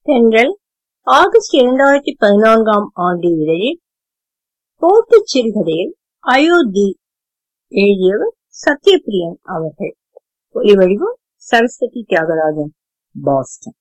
தென்றல் ஆகஸ்ட் இரண்டாயிரத்தி பதினான்காம் ஆண்டு இதழில் போட்டுச் சிறுகதையில் அயோத்தி எழுதியவர் சத்யபிரியன் அவர்கள் ஒலிவடிவம் சரஸ்வதி தியாகராஜன் பாஸ்டன்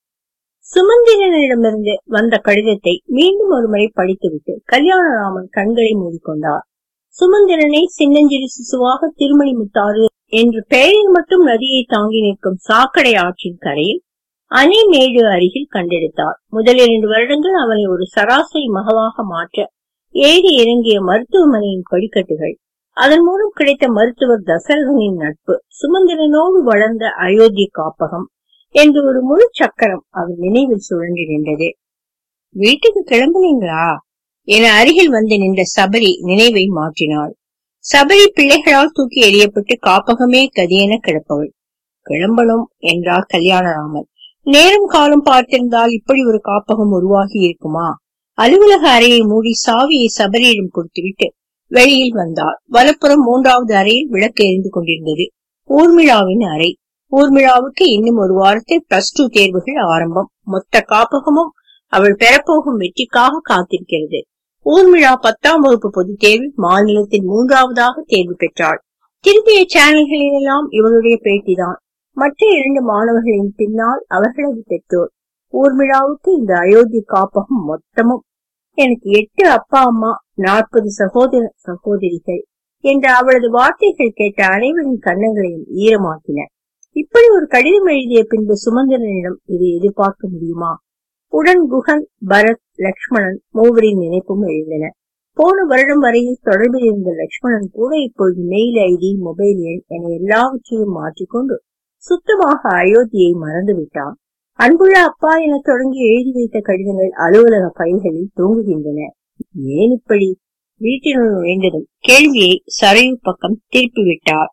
சுமந்திரனிடமிருந்து வந்த கடிதத்தை மீண்டும் ஒருமுறை படித்துவிட்டு கல்யாணராமன் கண்களை மூடிக்கொண்டார் சுமந்திரனை சின்னஞ்சிறு சிசுவாக திருமணி முத்தாறு என்று பெயரில் மட்டும் நதியை தாங்கி நிற்கும் சாக்கடை ஆற்றின் கரையில் அணை மேடு அருகில் கண்டெடுத்தார் முதல் இரண்டு வருடங்கள் அவனை ஒரு சராசரி மகவாக மாற்ற ஏறி இறங்கிய மருத்துவமனையின் படிக்கட்டுகள் அதன் மூலம் கிடைத்த மருத்துவர் தசரதனின் நட்பு சுமந்திரனோடு வளர்ந்த அயோத்தி காப்பகம் என்று ஒரு முழு சக்கரம் அவர் நினைவில் சுழன்று நின்றது வீட்டுக்கு கிளம்புனீங்களா என அருகில் வந்து நின்ற சபரி நினைவை மாற்றினாள் சபரி பிள்ளைகளால் தூக்கி எறியப்பட்டு காப்பகமே கதியென கிடப்பவள் கிளம்பணும் என்றார் கல்யாணராமன் நேரம் காலம் பார்த்திருந்தால் இப்படி ஒரு காப்பகம் உருவாகி இருக்குமா அலுவலக அறையை மூடி சாவியை சபரியிடம் கொடுத்துவிட்டு வெளியில் வந்தார் வலப்புறம் மூன்றாவது அறையில் விளக்கு எரிந்து கொண்டிருந்தது ஊர்மிளாவின் அறை ஊர்மிளாவுக்கு இன்னும் ஒரு வாரத்தில் பிளஸ் டூ தேர்வுகள் ஆரம்பம் மொத்த காப்பகமும் அவள் பெறப்போகும் வெற்றிக்காக காத்திருக்கிறது ஊர்மிளா பத்தாம் வகுப்பு பொதுத் தேர்வில் மாநிலத்தில் மூன்றாவதாக தேர்வு பெற்றாள் திரும்பிய சேனல்களிலெல்லாம் இவளுடைய பேட்டிதான் மற்ற இரண்டு மாணவர்களின் பின்னால் அவர்களது பெற்றோர் ஊர்மிளாவுக்கு இந்த அயோத்தி காப்பகம் மொத்தமும் எனக்கு எட்டு அப்பா அம்மா நாற்பது சகோதர சகோதரிகள் என்ற அவளது வார்த்தைகள் கேட்ட அனைவரின் கன்னங்களையும் ஈரமாக்கின இப்படி ஒரு கடிதம் எழுதிய பின்பு சுமந்திரனிடம் இதை எதிர்பார்க்க முடியுமா உடன் குகன் பரத் லக்ஷ்மணன் மூவரின் நினைப்பும் எழுந்தன போன வருடம் வரையில் தொடர்பில் இருந்த லக்ஷ்மணன் கூட இப்பொழுது மெயில் ஐடி மொபைல் எண் என எல்லாவற்றையும் மாற்றிக்கொண்டு சுத்தமாக அயோத்தியை மறந்து விட்டான் அன்புள்ள அப்பா என தொடங்கி எழுதி வைத்த கடிதங்கள் அலுவலக பைல்களில் தூங்குகின்றன ஏன் இப்படி வீட்டினுள் நுழைந்ததும் கேள்வியை சரையு பக்கம் திருப்பி விட்டார்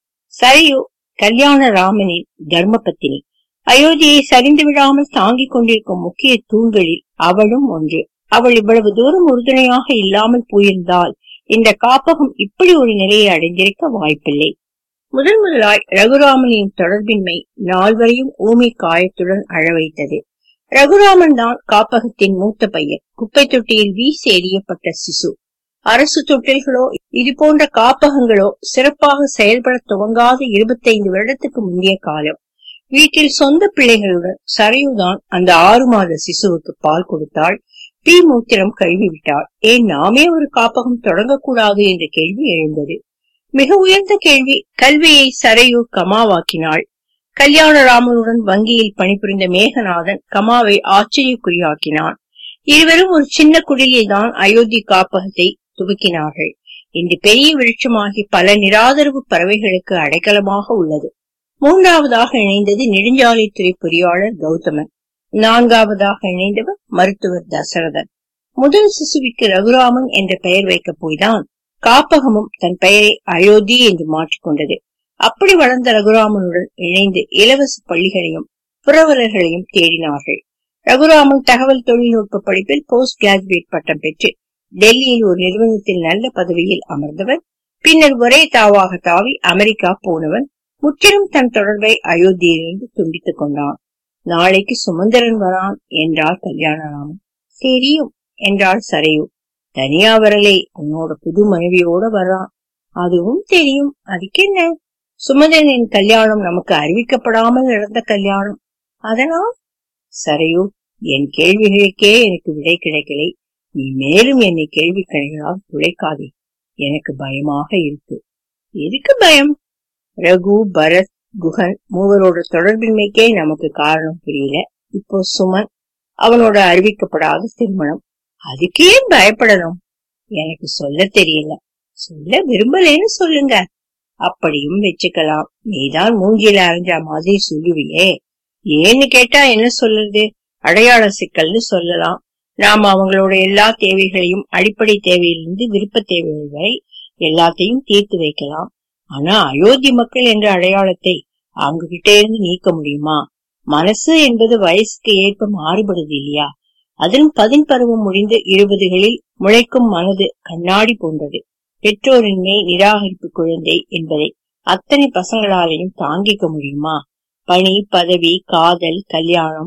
சரையு கல்யாண ராமனின் தர்மபத்தினி அயோத்தியை சரிந்து விடாமல் தாங்கிக் கொண்டிருக்கும் முக்கிய தூண்களில் அவளும் ஒன்று அவள் இவ்வளவு தூரம் உறுதுணையாக இல்லாமல் போயிருந்தால் இந்த காப்பகம் இப்படி ஒரு நிலையை அடைந்திருக்க வாய்ப்பில்லை முதல் முதலாய் ரகுராமனின் தொடர்பின்மை நால்வரையும் ஊமி காயத்துடன் அழ வைத்தது ரகுராமன் தான் காப்பகத்தின் மூத்த பையன் குப்பை தொட்டியில் வீசி எறியப்பட்ட சிசு அரசு தொட்டில்களோ இது போன்ற காப்பகங்களோ சிறப்பாக செயல்பட துவங்காத இருபத்தைந்து வருடத்துக்கு முந்தைய காலம் வீட்டில் சொந்த பிள்ளைகளுடன் சரையுதான் அந்த ஆறு மாத சிசுவுக்கு பால் கொடுத்தாள் பி மூத்திரம் கழுவி விட்டாள் ஏன் நாமே ஒரு காப்பகம் தொடங்கக்கூடாது என்ற கேள்வி எழுந்தது மிக உயர்ந்த கேள்வி கல்வியை சரையு கமாவாக்கினாள் கல்யாணராமனுடன் வங்கியில் பணிபுரிந்த மேகநாதன் கமாவை ஆச்சரியக்குறியாக்கினான் இருவரும் ஒரு சின்ன குடிலில் தான் அயோத்தி காப்பகத்தை துவக்கினார்கள் இன்று பெரிய விருட்சமாகி பல நிராதரவு பறவைகளுக்கு அடைக்கலமாக உள்ளது மூன்றாவதாக இணைந்தது நெடுஞ்சாலைத்துறை பொறியாளர் கௌதமன் நான்காவதாக இணைந்தவர் மருத்துவர் தசரதன் முதல் சிசுவிற்கு ரகுராமன் என்ற பெயர் வைக்க போய்தான் காப்பகமும் தன் பெயரை அயோத்தி என்று மாற்றிக்கொண்டது அப்படி வளர்ந்த ரகுராமனுடன் இணைந்து இலவச பள்ளிகளையும் புரவலர்களையும் தேடினார்கள் ரகுராமன் தகவல் தொழில்நுட்ப படிப்பில் போஸ்ட் கிராஜுவேட் பட்டம் பெற்று டெல்லியில் ஒரு நிறுவனத்தில் நல்ல பதவியில் அமர்ந்தவர் பின்னர் ஒரே தாவாக தாவி அமெரிக்கா போனவன் முற்றிலும் தன் தொடர்பை அயோத்தியிலிருந்து துண்டித்துக் கொண்டான் நாளைக்கு சுமந்திரன் வரான் என்றார் கல்யாணராமன் தெரியும் என்றாள் சரையு தனியா வரலை உன்னோட புது மனைவியோட வர்றான் அதுவும் தெரியும் அதுக்கென்ன சுமந்திரனின் கல்யாணம் நமக்கு அறிவிக்கப்படாமல் நடந்த கல்யாணம் அதனால் சரையு என் கேள்விகளுக்கே எனக்கு விடை கிடைக்கலை நீ மேலும் என்னை கேள்வி கணைகளால் துளைக்காதே எனக்கு பயமாக இருக்கு எதுக்கு பயம் ரகு பரத் குகன் மூவரோட தொடர்பின்மைக்கே நமக்கு காரணம் புரியல இப்போ சுமன் அவனோட அறிவிக்கப்படாத திருமணம் அதுக்கு ஏன் பயப்படணும் எனக்கு சொல்ல தெரியல சொல்ல விரும்பலேன்னு சொல்லுங்க அப்படியும் வச்சுக்கலாம் நீதான் மூஞ்சில அரைஞ்சா மாதிரி சொல்லுவியே ஏன்னு கேட்டா என்ன சொல்றது அடையாள சிக்கல்னு சொல்லலாம் நாம அவங்களோட எல்லா தேவைகளையும் அடிப்படை தேவையிலிருந்து விருப்ப தேவைகள் வரை எல்லாத்தையும் தீர்த்து வைக்கலாம் ஆனா அயோத்தி மக்கள் என்ற அடையாளத்தை அவங்க கிட்ட இருந்து நீக்க முடியுமா மனசு என்பது வயசுக்கு ஏற்ப மாறுபடுது இல்லையா அதிலும் பதின் பருவம் முடிந்து இருபதுகளில் முளைக்கும் மனது கண்ணாடி போன்றது பெற்றோரின்மை நிராகரிப்பு குழந்தை என்பதை அத்தனை பசங்களாலையும் தாங்கிக்க முடியுமா பணி பதவி காதல் கல்யாணம்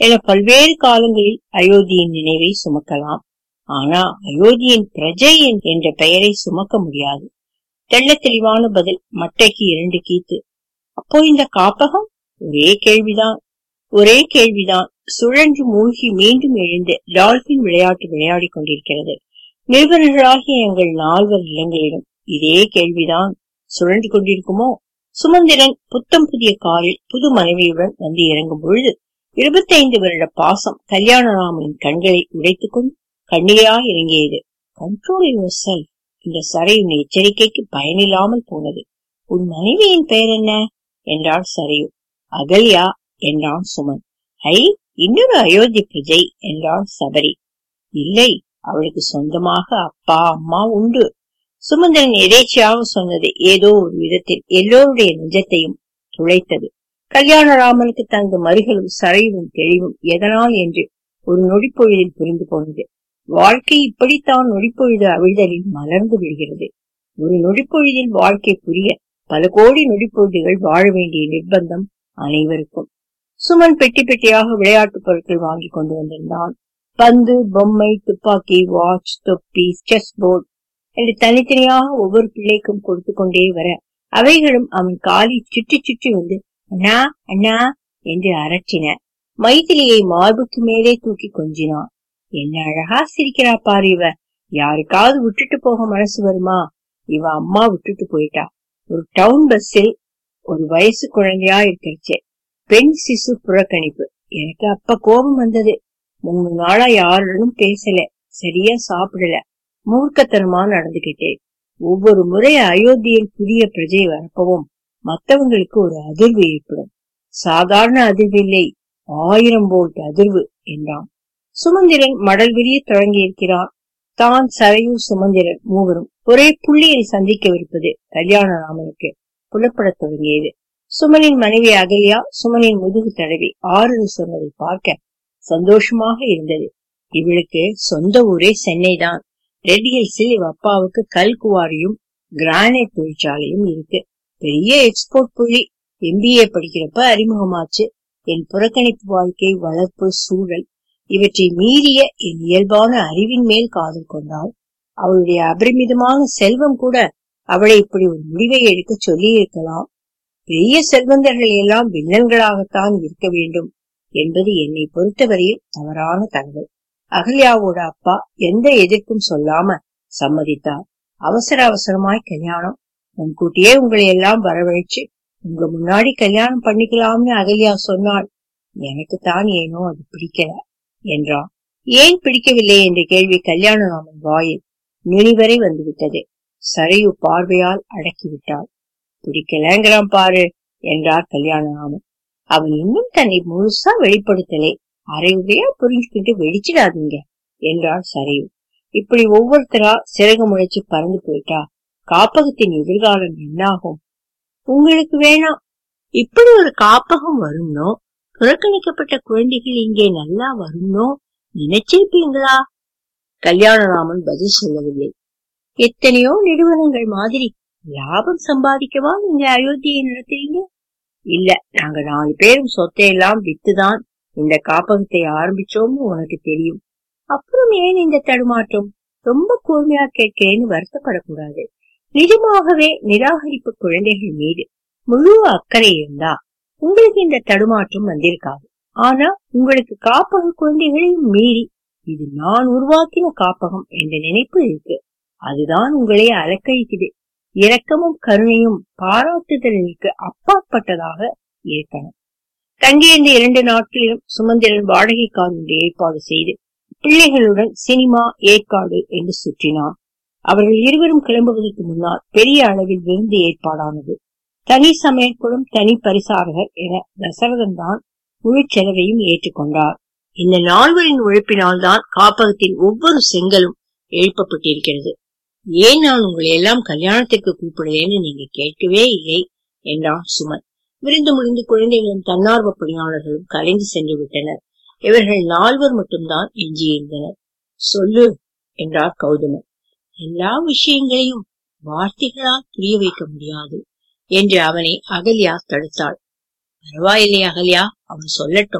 என பல்வேறு காலங்களில் அயோத்தியின் நினைவை சுமக்கலாம் ஆனா அயோத்தியின் பிரஜை என்ற பெயரை சுமக்க முடியாது தெள்ள தெளிவான பதில் மட்டைக்கு இரண்டு கீத்து அப்போ இந்த காப்பகம் ஒரே கேள்விதான் ஒரே கேள்விதான் சுழன்று மூழ்கி மீண்டும் எழுந்து டால்பின் விளையாட்டு விளையாடி கொண்டிருக்கிறது நிருபர்களாகிய எங்கள் நால்வர் இல்லங்களிலும் இதே கேள்விதான் சுழன்று கொண்டிருக்குமோ சுமந்திரன் புத்தம் புதிய காரில் புது மனைவியுடன் வந்து இறங்கும் பொழுது இருபத்தைந்து வருட பாசம் கல்யாணராமனின் கண்களை உடைத்துக் கொண்டு கண்ணீரா இறங்கியது கண்ட்ரோல் யுவர் செல்ஃப் இந்த சரையின் எச்சரிக்கைக்கு பயனில்லாமல் போனது உன் மனைவியின் பெயர் என்ன என்றாள் சரையு அகல்யா என்றான் சுமன் ஐ இன்னொரு அயோத்தி பிரஜை என்றாள் சபரி இல்லை அவளுக்கு சொந்தமாக அப்பா அம்மா உண்டு சுமந்திரன் எதேச்சியாக சொன்னது ஏதோ ஒரு விதத்தில் எல்லோருடைய நெஞ்சத்தையும் துளைத்தது கல்யாணராமனுக்கு தனது மறுகளும் சரையும் தெளிவும் எதனால் என்று ஒரு நொடிப்பொழுதில் புரிந்து போனது வாழ்க்கை இப்படித்தான் நொடிப்பொழுது அவிழ்தலில் மலர்ந்து விடுகிறது ஒரு நொடிப்பொழுதில் வாழ்க்கை புரிய பல கோடி நொடிப்பொழுதுகள் வாழ வேண்டிய நிர்பந்தம் அனைவருக்கும் சுமன் பெட்டி பெட்டியாக விளையாட்டு பொருட்கள் வாங்கி கொண்டு வந்திருந்தான் பந்து பொம்மை துப்பாக்கி வாட்ச் தொப்பி செஸ் போர்டு என்று தனித்தனியாக ஒவ்வொரு பிள்ளைக்கும் கொடுத்து கொண்டே வர அவைகளும் அவன் காலி சுற்றி சுற்றி வந்து அண்ணா அண்ணா என்று அரற்றின மைதிலியை மார்புக்கு மேலே தூக்கி கொஞ்சினான் என்ன அழகா சிரிக்கிறா பாரு இவ யாருக்காவது விட்டுட்டு போக மனசு வருமா இவ அம்மா விட்டுட்டு போயிட்டா ஒரு டவுன் பஸ்ஸில் ஒரு வயசு குழந்தையா இருக்கிறச்சு பெண் சிசு புறக்கணிப்பு எனக்கு அப்ப கோபம் வந்தது மூணு நாளா யாருடனும் பேசல சரியா சாப்பிடல மூர்க்கத்தனமா நடந்துகிட்டேன் ஒவ்வொரு முறை அயோத்தியில் புதிய பிரஜை வரப்பவும் மத்தவங்களுக்கு ஒரு அதிர்வு ஏற்படும் சாதாரண அதிர்வு இல்லை ஆயிரம் போல்ட் அதிர்வு என்றான் சுமந்திரன் மடல் விரிய தொடங்கியிருக்கிறான் தான் சரையும் சுமந்திரன் மூவரும் ஒரே புள்ளியில் சந்திக்கவிருப்பது கல்யாணராமனுக்கு புலப்படத் தொடங்கியது சுமனின் மனைவி அகல்யா சுமனின் முதுகு தடவி ஆறுதல் சொன்னதை பார்க்க சந்தோஷமாக இருந்தது இவளுக்கு சொந்த ஊரே சென்னை தான் ரெட் ஹில்ஸில் இவ அப்பாவுக்கு கல் குவாரியும் கிரானைட் தொழிற்சாலையும் இருக்கு பெரிய எக்ஸ்போர்ட் புள்ளி எம்பிஏ படிக்கிறப்ப அறிமுகமாச்சு என் புறக்கணிப்பு வாழ்க்கை வளர்ப்பு சூழல் இவற்றை மீறிய என் இயல்பான அறிவின் மேல் காதல் கொண்டாள் அவளுடைய அபரிமிதமான செல்வம் கூட அவளை இப்படி ஒரு முடிவை எடுக்க சொல்லி இருக்கலாம் பெரிய செல்வந்தர்கள் எல்லாம் வில்லன்களாகத்தான் இருக்க வேண்டும் என்பது என்னை பொறுத்தவரையில் தவறான தகவல் அகல்யாவோட அப்பா எந்த எதிர்ப்பும் சொல்லாம சம்மதித்தார் அவசர அவசரமாய் கல்யாணம் முன்கூட்டியே உங்களை எல்லாம் வரவழைச்சு உங்க முன்னாடி கல்யாணம் பண்ணிக்கலாம்னு அகல்யா சொன்னாள் எனக்கு தான் ஏனோ அது பிடிக்கல என்றான் ஏன் பிடிக்கவில்லை என்ற கேள்வி கல்யாணராமன் வாயில் நுனிவரை வந்துவிட்டது சரையு பார்வையால் அடக்கிவிட்டாள் பிடிக்கலங்கிறான் பாரு என்றார் கல்யாணராமன் அவன் இன்னும் தன்னை முழுசா வெளிப்படுத்தலே அரையுறையா புரிஞ்சுக்கிட்டு வெடிச்சிடாதீங்க என்றாள் சரையு இப்படி ஒவ்வொருத்தரா சிறகு முளைச்சு பறந்து போயிட்டா காப்பகத்தின் எதிர்காலம் என்னாகும் உங்களுக்கு வேணாம் இப்படி ஒரு காப்பகம் வரும்னோ புறக்கணிக்கப்பட்ட குழந்தைகள் இங்கே நல்லா வரும்னோ நினைச்சிருப்பீங்களா கல்யாணராமன் பதில் சொல்லவில்லை எத்தனையோ நிறுவனங்கள் மாதிரி லாபம் சம்பாதிக்கவா நீங்க அயோத்தியை நடத்துறீங்க இல்ல நாங்க நாலு பேரும் சொத்தையெல்லாம் வித்துதான் இந்த காப்பகத்தை ஆரம்பிச்சோம்னு உனக்கு தெரியும் அப்புறம் ஏன் இந்த தடுமாற்றம் ரொம்ப கூர்மையா கேட்கிறேன்னு வருத்தப்படக்கூடாது நிஜமாகவே நிராகரிப்பு குழந்தைகள் மீது முழு அக்கறை இருந்தா உங்களுக்கு இந்த தடுமாற்றம் வந்திருக்காது ஆனா உங்களுக்கு காப்பக குழந்தைகளையும் மீறி இது நான் உருவாக்கின காப்பகம் என்ற நினைப்பு இருக்கு அதுதான் உங்களை அலக்கழிக்குது இரக்கமும் கருணையும் பாராட்டுதலுக்கு அப்பாற்பட்டதாக இருக்கணும் தங்கியிருந்த இரண்டு நாட்களிலும் சுமந்திரன் வாடகை கார் ஒன்று ஏற்பாடு செய்து பிள்ளைகளுடன் சினிமா ஏற்காடு என்று சுற்றினான் அவர்கள் இருவரும் கிளம்புவதற்கு முன்னால் பெரிய அளவில் விருந்து ஏற்பாடானது தனி சமையற்குழும் தனி பரிசாரகர் என தசரதன் தான் முழு செலவையும் ஏற்றுக்கொண்டார் இந்த நால்வரின் உழைப்பினால்தான் காப்பகத்தின் ஒவ்வொரு செங்கலும் எழுப்பப்பட்டிருக்கிறது ஏன் நான் உங்களை எல்லாம் கல்யாணத்திற்கு கூப்பிடுறேன்னு நீங்க கேட்கவே இல்லை என்றான் சுமன் விருந்து முடிந்து குழந்தைகளும் தன்னார்வ பணியாளர்களும் கலைந்து சென்று விட்டனர் இவர்கள் நால்வர் மட்டும்தான் எஞ்சியிருந்தனர் சொல்லு என்றார் கௌதமன் எல்லா விஷயங்களையும் வார்த்தைகளால் புரிய வைக்க முடியாது என்று அவனை அகல்யா தடுத்தாள் பரவாயில்லை அகல்யா அவன் சொல்லட்டும்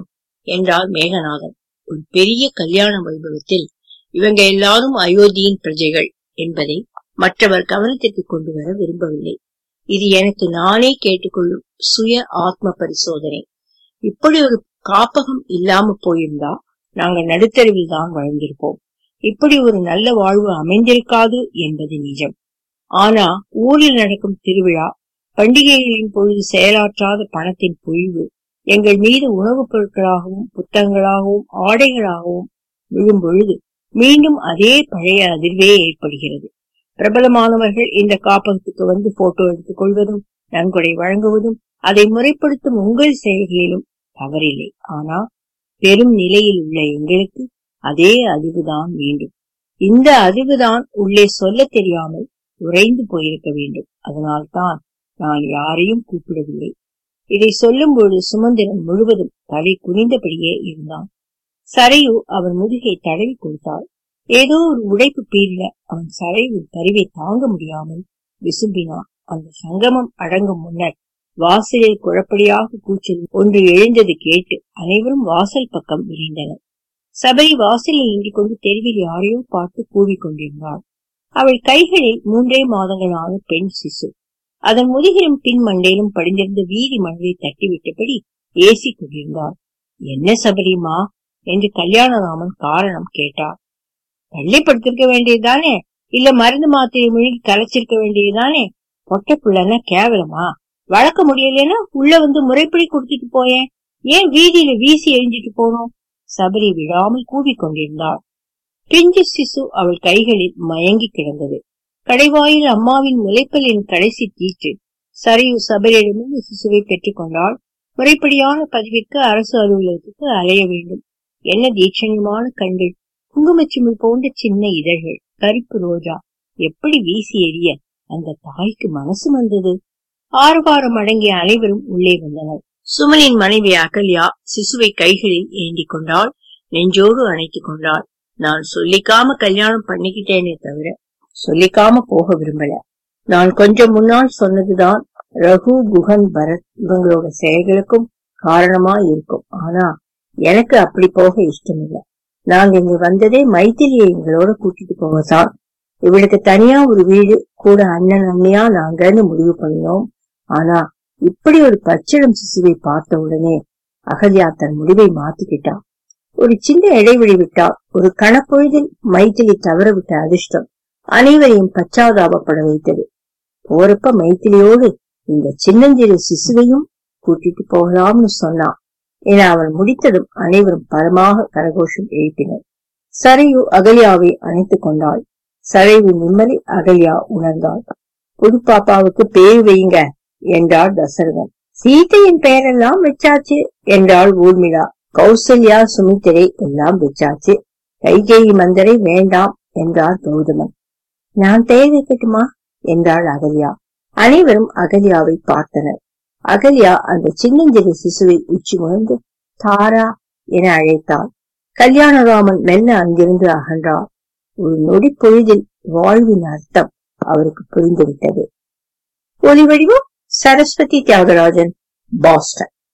என்றார் மேகநாதன் ஒரு பெரிய கல்யாண வைபவத்தில் இவங்க எல்லாரும் அயோத்தியின் பிரஜைகள் என்பதை மற்றவர் கவனத்திற்கு கொண்டு வர விரும்பவில்லை இது எனக்கு நானே கேட்டுக்கொள்ளும் சுய ஆத்ம பரிசோதனை இப்படி ஒரு காப்பகம் இல்லாம போயிருந்தா நாங்க நடுத்தருவில் தான் வளர்ந்திருப்போம் இப்படி ஒரு நல்ல வாழ்வு அமைந்திருக்காது என்பது நிஜம் ஆனா ஊரில் நடக்கும் திருவிழா பண்டிகைகளின் பொழுது செயலாற்றாத பணத்தின் பொழிவு எங்கள் மீது உணவுப் பொருட்களாகவும் புத்தகங்களாகவும் ஆடைகளாகவும் விழும் பொழுது மீண்டும் அதே பழைய அதிர்வே ஏற்படுகிறது பிரபலமானவர்கள் இந்த காப்பகத்துக்கு வந்து போட்டோ எடுத்துக் கொள்வதும் நன்கொடை வழங்குவதும் அதை முறைப்படுத்தும் உங்கள் செயல்களிலும் தவறில்லை ஆனா பெரும் நிலையில் உள்ள எங்களுக்கு அதே அதிர்வுதான் வேண்டும் இந்த அதிர்வுதான் உள்ளே சொல்ல தெரியாமல் உறைந்து போயிருக்க வேண்டும் அதனால்தான் நான் யாரையும் கூப்பிடவில்லை இதை சொல்லும் பொழுது சுமந்திரன் முழுவதும் தலை குனிந்தபடியே இருந்தான் சரையு அவன் முதுகை தடவி கொடுத்தாள் ஏதோ ஒரு உடைப்பு பீரில அவன் சரைவின் பரிவை தாங்க முடியாமல் விசும்பினான் அந்த சங்கமம் அடங்கும் முன்னர் வாசலில் குழப்படியாக கூச்சல் ஒன்று எழுந்தது கேட்டு அனைவரும் வாசல் பக்கம் விரைந்தனர் சபரி வாசலில் நின்று கொண்டு தெருவில் யாரையோ பார்த்து கூவிக் கொண்டிருந்தாள் அவள் கைகளில் மூன்றே மாதங்களான பெண் சிசு அதன் முதுகிலும் பின் மண்டையிலும் படிந்திருந்த வீதி மணலை தட்டிவிட்டபடி ஏசிக் கொண்டிருந்தாள் என்ன சபரிமா என்று கல்யாணராமன் காரணம் கேட்டார் பள்ளிப்படுத்திருக்க வேண்டியதுதானே இல்ல மருந்து மாத்திரை முழுகி கலைச்சிருக்க வேண்டியதுதானே பொட்ட புள்ளன்னா கேவலமா வளர்க்க முடியலன்னா உள்ள வந்து முறைப்படி கொடுத்துட்டு போயேன் ஏன் வீதியில வீசி எழிஞ்சிட்டு போனோம் சபரி விழாமல் கூவிக் கொண்டிருந்தாள் பிஞ்சு சிசு அவள் கைகளில் மயங்கி கிடந்தது கடைவாயில் அம்மாவின் முளைப்பலின் கடைசி தீற்று சரியு சபரியிடமிருந்து சிசுவை பெற்றுக் கொண்டாள் முறைப்படியான பதிவிற்கு அரசு அலுவலகத்துக்கு அலைய வேண்டும் என்ன தீட்சணியமான கண்கள் குங்குமச்சிமிழ் போன்ற சின்ன இதழ்கள் கருப்பு ரோஜா எப்படி வீசி எறிய அந்த தாய்க்கு மனசு வந்தது ஆறுவாரம் அடங்கிய அனைவரும் உள்ளே வந்தனர் சுமனின் மனைவி அகல்யா சிசுவை கைகளில் ஏந்தி கொண்டாள் நெஞ்சோடு அணைத்துக் கொண்டாள் நான் சொல்லிக்காம கல்யாணம் பண்ணிக்கிட்டேனே தவிர சொல்லிக்காம போக விரும்பல நான் கொஞ்சம் முன்னால் சொன்னதுதான் ரகு குகன் பரத் இவங்களோட செயல்களுக்கும் காரணமா இருக்கும் ஆனா எனக்கு அப்படி போக இஷ்டம் இல்ல நாங்க இங்க வந்ததே மைத்திலியை எங்களோட கூட்டிட்டு போவதான் இவளுக்கு தனியா ஒரு வீடு கூட அண்ணன் அண்ணியா நாங்கன்னு முடிவு பண்ணினோம் ஆனா இப்படி ஒரு பச்சிடம் சிசுவை பார்த்த உடனே அகல்யா தன் முடிவை மாத்திக்கிட்டா ஒரு சின்ன இடைவெளி விட்டால் ஒரு கணப்பொழுதில் மைத்திலி தவற விட்ட அதிர்ஷ்டம் அனைவரையும் பச்சாதாபப்பட வைத்தது போறப்ப மைத்திலியோடு இந்த சின்னஞ்சிறு சிசுவையும் கூட்டிட்டு போகலாம்னு சொன்னான் என அவன் முடித்ததும் அனைவரும் பரமாக கரகோஷம் எழுப்பினர் சரையு அகல்யாவை அணைத்துக் கொண்டாள் சரைவு நிம்மதி அகல்யா உணர்ந்தாள் புது பாப்பாவுக்கு பேர் வையுங்க என்றார் தசரதன் சீதையின் பெயரெல்லாம் வச்சாச்சு என்றாள் ஊர்மிளா கௌசல்யா சுமித்திரை எல்லாம் வச்சாச்சு கைகேயி மந்தரை வேண்டாம் என்றார் கௌதமன் நான் பெயர் வைக்கட்டுமா என்றாள் அகல்யா அனைவரும் அகல்யாவை பார்த்தனர் அகல்யா அந்த சின்னஞ்சிறு சிசுவை உச்சி முழந்து தாரா என அழைத்தாள் கல்யாணராமன் மெல்ல அங்கிருந்து அகன்றார் ஒரு நொடி பொழுதில் வாழ்வின் அர்த்தம் அவருக்கு புரிந்துவிட்டது ஒலி வடிவம் சரஸ்வதி தியாகராஜன் பாஸ்டன்